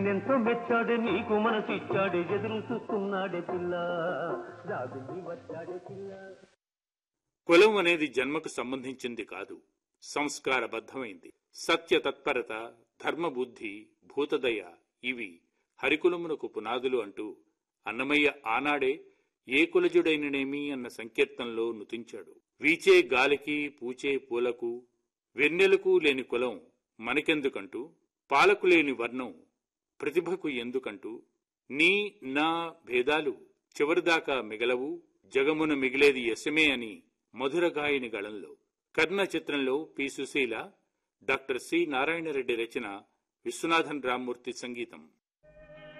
ఎంతో మెచ్చాడే నీకు మనసిచ్చాడే ఎదురు చూస్తున్నాడే పిల్ల రాజుని వచ్చాడే పిల్ల కులం అనేది జన్మకు సంబంధించింది కాదు సంస్కారబద్ధమైంది సత్య తత్పరత ధర్మబుద్ధి భూతదయ ఇవి హరికులమునకు పునాదులు అంటూ అన్నమయ్య ఆనాడే ఏ కులజుడైననేమి అన్న సంకీర్తనలో నుతించాడు వీచే గాలికి పూచే పూలకు వెన్నెలకు లేని కులం మనకెందుకంటూ పాలకు లేని వర్ణం ప్రతిభకు ఎందుకంటూ నీ నా భేదాలు చివరిదాకా మిగలవు జగమున మిగిలేది యశమే అని మధుర గాయని గళంలో కర్ణ చిత్రంలో P Susheela doctor C Narayana Reddy రచన విశ్వనాథన్ రామ్మూర్తి సంగీతం